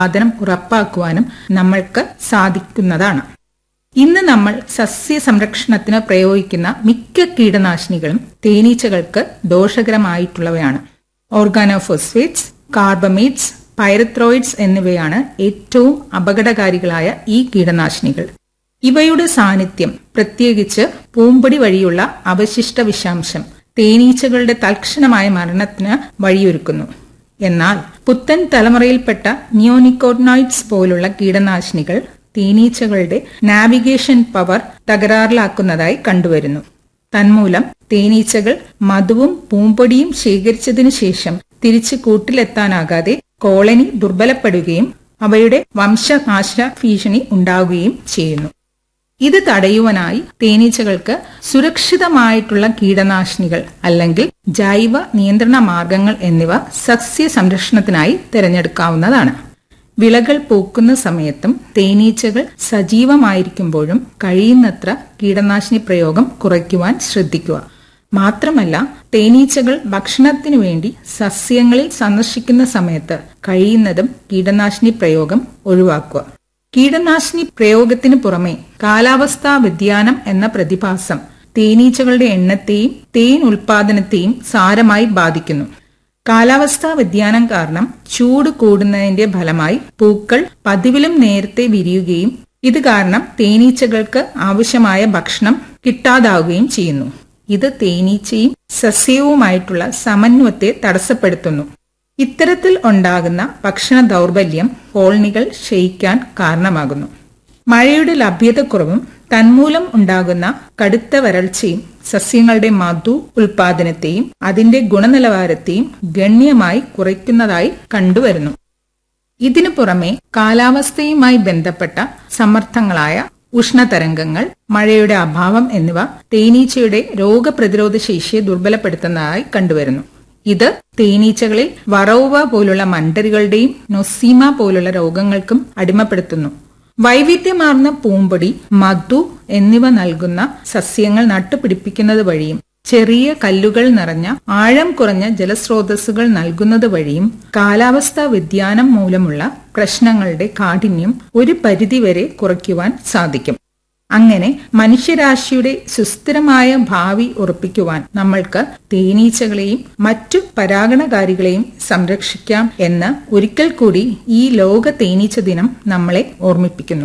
ഉത്പാദനം ഉറപ്പാക്കുവാനും നമ്മൾക്ക് സാധിക്കുന്നതാണ് ഇന്ന് നമ്മൾ സസ്യ സംരക്ഷണത്തിന് പ്രയോഗിക്കുന്ന മിക്ക കീടനാശിനികളും തേനീച്ചകൾക്ക് ദോഷകരമായിട്ടുള്ളവയാണ് ഓർഗാനോഫോസ്ഫേറ്റ്സ് കാർബമേറ്റ്സ് പൈറത്രോയിഡ്സ് എന്നിവയാണ് ഏറ്റവും അപകടകാരികളായ ഈ കീടനാശിനികൾ ഇവയുടെ സാന്നിധ്യം പ്രത്യേകിച്ച് പൂമ്പൊടി വഴിയുള്ള അവശിഷ്ട വിഷാംശം തേനീച്ചകളുടെ തൽക്ഷണമായ മരണത്തിന് വഴിയൊരുക്കുന്നു എന്നാൽ പുത്തൻ തലമുറയിൽപ്പെട്ട നിയോനിക്കോർണോയിഡ്സ് പോലുള്ള കീടനാശിനികൾ തേനീച്ചകളുടെ നാവിഗേഷൻ പവർ തകരാറിലാക്കുന്നതായി കണ്ടുവരുന്നു തന്മൂലം തേനീച്ചകൾ മധുവും പൂമ്പൊടിയും ശേഖരിച്ചതിനു ശേഷം തിരിച്ച് കൂട്ടിലെത്താനാകാതെ കോളനി ദുർബലപ്പെടുകയും അവയുടെ വംശനാശ ഭീഷണി ഉണ്ടാവുകയും ചെയ്യുന്നു ഇത് തടയുവാനായി തേനീച്ചകൾക്ക് സുരക്ഷിതമായിട്ടുള്ള കീടനാശിനികൾ അല്ലെങ്കിൽ ജൈവ നിയന്ത്രണ മാർഗങ്ങൾ എന്നിവ സസ്യ സംരക്ഷണത്തിനായി തിരഞ്ഞെടുക്കാവുന്നതാണ് വിളകൾ പൂക്കുന്ന സമയത്തും തേനീച്ചകൾ സജീവമായിരിക്കുമ്പോഴും കഴിയുന്നത്ര കീടനാശിനി പ്രയോഗം കുറയ്ക്കുവാൻ ശ്രദ്ധിക്കുക മാത്രമല്ല തേനീച്ചകൾ ഭക്ഷണത്തിനു വേണ്ടി സസ്യങ്ങളിൽ സന്ദർശിക്കുന്ന സമയത്ത് കഴിയുന്നതും കീടനാശിനി പ്രയോഗം ഒഴിവാക്കുക കീടനാശിനി പ്രയോഗത്തിന് പുറമെ കാലാവസ്ഥാ വ്യതിയാനം എന്ന പ്രതിഭാസം തേനീച്ചകളുടെ എണ്ണത്തെയും തേൻ ഉൽപാദനത്തെയും സാരമായി ബാധിക്കുന്നു കാലാവസ്ഥാ വ്യതിയാനം കാരണം ചൂട് കൂടുന്നതിന്റെ ഫലമായി പൂക്കൾ പതിവിലും നേരത്തെ വിരിയുകയും ഇത് കാരണം തേനീച്ചകൾക്ക് ആവശ്യമായ ഭക്ഷണം കിട്ടാതാവുകയും ചെയ്യുന്നു ഇത് തേനീച്ചയും സസ്യവുമായിട്ടുള്ള സമന്വയത്തെ തടസ്സപ്പെടുത്തുന്നു ഇത്തരത്തിൽ ഉണ്ടാകുന്ന ഭക്ഷണ ദൗർബല്യം കോളനികൾ ക്ഷയിക്കാൻ കാരണമാകുന്നു മഴയുടെ ലഭ്യതക്കുറവും തന്മൂലം ഉണ്ടാകുന്ന കടുത്ത വരൾച്ചയും സസ്യങ്ങളുടെ മധു ഉൽപാദനത്തെയും അതിന്റെ ഗുണനിലവാരത്തെയും ഗണ്യമായി കുറയ്ക്കുന്നതായി കണ്ടുവരുന്നു ഇതിനു പുറമെ കാലാവസ്ഥയുമായി ബന്ധപ്പെട്ട സമ്മർദ്ദങ്ങളായ ഉഷ്ണതരംഗങ്ങൾ മഴയുടെ അഭാവം എന്നിവ തേനീച്ചയുടെ രോഗപ്രതിരോധ ശേഷിയെ ദുർബലപ്പെടുത്തുന്നതായി കണ്ടുവരുന്നു ഇത് തേനീച്ചകളിൽ വറോവ പോലുള്ള മണ്ടരികളുടെയും നൊസീമ പോലുള്ള രോഗങ്ങൾക്കും അടിമപ്പെടുത്തുന്നു വൈവിധ്യമാർന്ന പൂമ്പൊടി മധു എന്നിവ നൽകുന്ന സസ്യങ്ങൾ നട്ടുപിടിപ്പിക്കുന്നത് വഴിയും ചെറിയ കല്ലുകൾ നിറഞ്ഞ ആഴം കുറഞ്ഞ ജലസ്രോതസ്സുകൾ നൽകുന്നത് വഴിയും കാലാവസ്ഥാ വ്യതിയാനം മൂലമുള്ള പ്രശ്നങ്ങളുടെ കാഠിന്യം ഒരു പരിധിവരെ കുറയ്ക്കുവാൻ സാധിക്കും അങ്ങനെ മനുഷ്യരാശിയുടെ സുസ്ഥിരമായ ഭാവി ഉറപ്പിക്കുവാൻ നമ്മൾക്ക് തേനീച്ചകളെയും മറ്റു പരാഗണകാരികളെയും സംരക്ഷിക്കാം എന്ന് ഒരിക്കൽ കൂടി ഈ ലോക തേനീച്ച ദിനം നമ്മളെ ഓർമ്മിപ്പിക്കുന്നു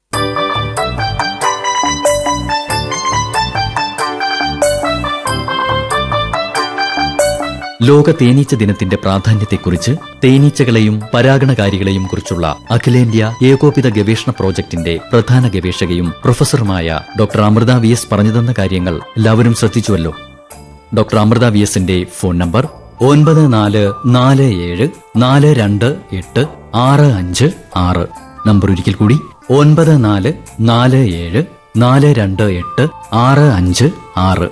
ലോക തേനീച്ച ദിനത്തിന്റെ പ്രാധാന്യത്തെക്കുറിച്ച് തേനീച്ചകളെയും പരാഗണകാരികളെയും കുറിച്ചുള്ള അഖിലേന്ത്യാ ഏകോപിത ഗവേഷണ പ്രോജക്ടിന്റെ പ്രധാന ഗവേഷകയും പ്രൊഫസറുമായ ഡോക്ടർ അമൃത വി എസ് പറഞ്ഞുതന്ന കാര്യങ്ങൾ എല്ലാവരും ശ്രദ്ധിച്ചുവല്ലോ ഡോക്ടർ അമൃത വി എസിന്റെ ഫോൺ നമ്പർ ഒൻപത് നാല് നാല് ഏഴ് നാല് രണ്ട് എട്ട് ആറ് അഞ്ച് ആറ് നമ്പർ ഒരിക്കൽ കൂടി ഒൻപത് നാല് നാല് ഏഴ് നാല് രണ്ട് എട്ട് ആറ് അഞ്ച് ആറ്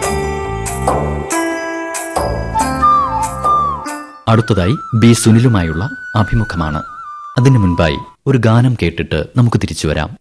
അടുത്തതായി ബി സുനിലുമായുള്ള അഭിമുഖമാണ് അതിനു മുൻപായി ഒരു ഗാനം കേട്ടിട്ട് നമുക്ക് തിരിച്ചു വരാം